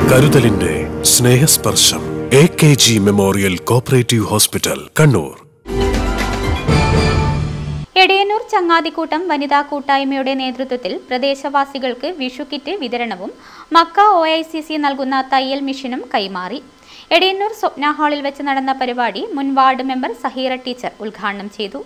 കരുതലിന്റെ സ്നേഹസ്പർശം A K G memorial cooperative hospital Kannur Edayannur ചങ്ങാതിക്കൂട്ടം വനിതാ കൂട്ടായ്മയുടെ നേതൃത്വത്തിൽ പ്രദേശവാസികൾക്ക് വിഷു കിറ്റ് വിതരണവും മക്ക ഒ ഐ സി സി നൽകുന്ന തയ്യൽ മിഷനും കൈമാറി എടയന്നൂർ സ്വപ്ന ഹാളിൽ വെച്ച് നടന്ന പരിപാടി മുൻ വാർഡ് മെമ്പർ സഹീറ ടീച്ചർ ഉദ്ഘാടനം ചെയ്തു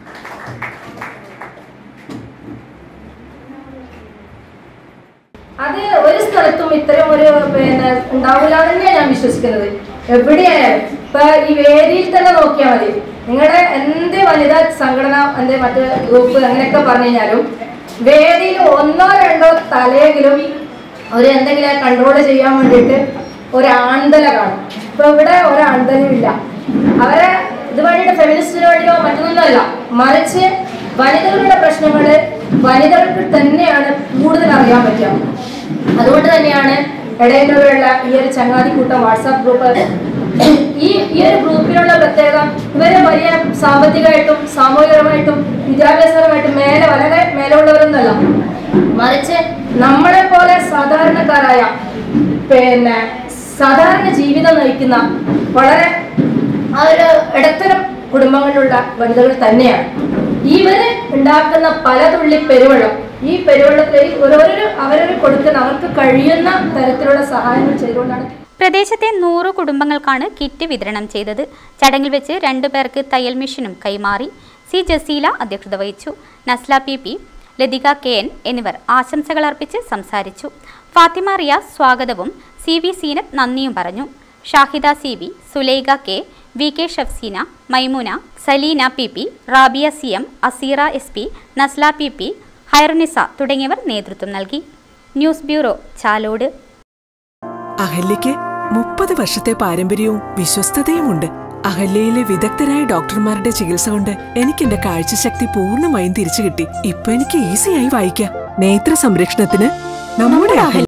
അത് ഒരു സ്ഥലത്തും ഇത്തരം ഒരു പിന്നെ ഉണ്ടാവില്ല തന്നെയാണ് ഞാൻ വിശ്വസിക്കുന്നത് എവിടെയായാലും ഇപ്പൊ ഈ വേദിയിൽ തന്നെ നോക്കിയാൽ മതി നിങ്ങളുടെ എന്ത് വനിതാ സംഘടന എന്ത് മറ്റ് ഗ്രൂപ്പ് അങ്ങനെയൊക്കെ പറഞ്ഞു കഴിഞ്ഞാലും വേദിയിൽ ഒന്നോ രണ്ടോ തലയെങ്കിലും ഒരു എന്തെങ്കിലും കൺട്രോൾ ചെയ്യാൻ വേണ്ടിയിട്ട് ഒരു ആൺതല കാണും ഇപ്പൊ ഇവിടെ ഒരു ആൺതലും ഇല്ല അവരെ ഇത് വേണ്ടിയിട്ട് ഫെമിനിസ്റ്റിന് വേണ്ടിയോ മറ്റൊന്നുമല്ല മറിച്ച് വനിതകളുടെ പ്രശ്നങ്ങള് വനിതകൾക്ക് തന്നെയാണ് കൂടുതൽ അറിയാൻ പറ്റുക അതുകൊണ്ട് തന്നെയാണ് ഇടയിലൂടെയുള്ള ഈ ഒരു ചങ്ങാതിക്കൂട്ടം വാട്സാപ്പ് ഗ്രൂപ്പ് ഈ ഈ ഒരു ഗ്രൂപ്പിലുള്ള പ്രത്യേകത ഇവരെ വലിയ സാമ്പത്തികമായിട്ടും സാമൂഹികപരമായിട്ടും വിദ്യാഭ്യാസപരമായിട്ടും മേലെ വളരെ മേലുള്ളവരൊന്നല്ല മറിച്ച് നമ്മളെ പോലെ സാധാരണക്കാരായ പിന്നെ സാധാരണ ജീവിതം നയിക്കുന്ന വളരെ ആ ഒരു ഇടത്തരം കുടുംബങ്ങളിലുള്ള വനിതകൾ തന്നെയാണ് ഇവര് ഉണ്ടാക്കുന്ന പല തുള്ളി പെരുവെള്ളം ഈ പെരുവെള്ളത്തിൽ ഓരോരോ അവരവർ കൊടുക്കുന്ന അവർക്ക് കഴിയുന്ന തരത്തിലുള്ള സഹായങ്ങൾ ചെയ്തുകൊണ്ടാണ് പ്രദേശത്തെ നൂറ് കുടുംബങ്ങൾക്കാണ് കിറ്റ് വിതരണം ചെയ്തത് ചടങ്ങിൽ വെച്ച് രണ്ടു പേർക്ക് തയ്യൽ മിഷനും കൈമാറി സി ജസീല അധ്യക്ഷത വഹിച്ചു Nasla P P Lathika K N എന്നിവർ ആശംസകൾ അർപ്പിച്ച് സംസാരിച്ചു ഫാത്തിമ റിയാസ് സ്വാഗതവും സി വി സീനത്ത് നന്ദിയും പറഞ്ഞു Shahida C V Sulaikha K V K Shafseena Maimuna Saleena P P Rabiya C M Aseera S P Nasla P P Hairunisa തുടങ്ങിയവർ നേതൃത്വം നൽകി ന്യൂസ് ബ്യൂറോ ചാലോട് അഹല്യയ്ക്ക് മുപ്പത് വർഷത്തെ പാരമ്പര്യവും വിശ്വസ്തതയുമുണ്ട് അഹല്യയിലെ വിദഗ്ധരായ ഡോക്ടർമാരുടെ ചികിത്സ കൊണ്ട് എനിക്ക് എന്റെ കാഴ്ചശക്തി പൂർണ്ണമായും തിരിച്ചു കിട്ടി ഇപ്പൊ എനിക്ക് ഈസിയായി വായിക്കാം നേത്ര സംരക്ഷണത്തിന് നമ്മുടെ അഹല്യ